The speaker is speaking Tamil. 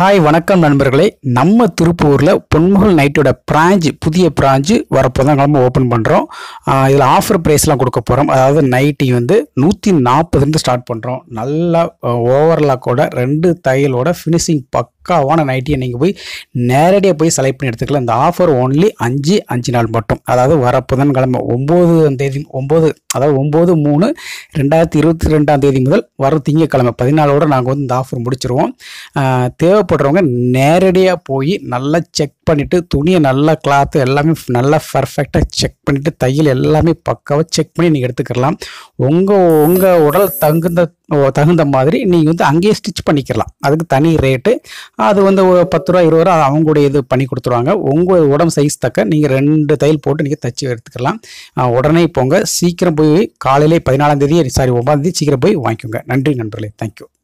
ஹாய் வணக்கம் நண்பர்களே நம்ம திருப்பூரில் பொன்முகல் நைட்டோட பிரான்ச் புதிய பிரான்ச்சு வர புதன்கிழமை ஓப்பன் பண்ணுறோம் இதில் ஆஃபர் ப்ரைஸ்லாம் கொடுக்க போகிறோம் அதாவது நைட்டி வந்து நூற்றி நாற்பதுலேருந்து ஸ்டார்ட் பண்ணுறோம் நல்லா ஓவர்லாக்கோட ரெண்டு தையலோட ஃபினிஷிங் பக்காவான நைட்டியை நீங்கள் போய் நேரடியாக போய் செலக்ட் பண்ணி எடுத்துக்கலாம் இந்த ஆஃபர் ஒன்லி அஞ்சு அஞ்சு நாள் மட்டும் அதாவது வர புதன்கிழமை ஒம்போதாம் தேதி ஒம்பது அதாவது ஒம்பது மூணு ரெண்டாயிரத்தி இருபத்தி ரெண்டாம் தேதி முதல் வர திங்கக்கிழமை பதினாலோட நாங்கள் வந்து இந்த ஆஃபர் முடிச்சிருவோம் ஆஹ் தேவைப்படுறவங்க நேரடியாக போய் நல்லா செக் பண்ணிவிட்டு துணியை நல்லா கிளாத்து எல்லாமே நல்லா பர்ஃபெக்டாக செக் பண்ணிவிட்டு தையல் எல்லாமே பக்காவாக செக் பண்ணி நீங்கள் எடுத்துக்கலாம் உங்கள் உங்கள் உடல் தகுந்த தகுந்த மாதிரி நீங்கள் வந்து அங்கேயே ஸ்டிச் பண்ணிக்கலாம் அதுக்கு தனி ரேட்டு அது வந்து ஒரு பத்து ரூபா இருபது ரூபா அது அவங்களுடைய இது பண்ணி கொடுத்துருவாங்க உங்கள் உடம்பு சைஸ் தக்க நீங்கள் ரெண்டு தையல் போட்டு நீங்கள் தச்சு எடுத்துக்கலாம் ஆஹ் உடனே போங்க சீக்கிரம் போய் காலையிலே பதினாலாம் தேதி சாரி ஒன்பதாம் தேதி சீக்கிரம் போய் வாங்கிக்கோங்க நன்றி நண்பர்களே தேங்க்யூ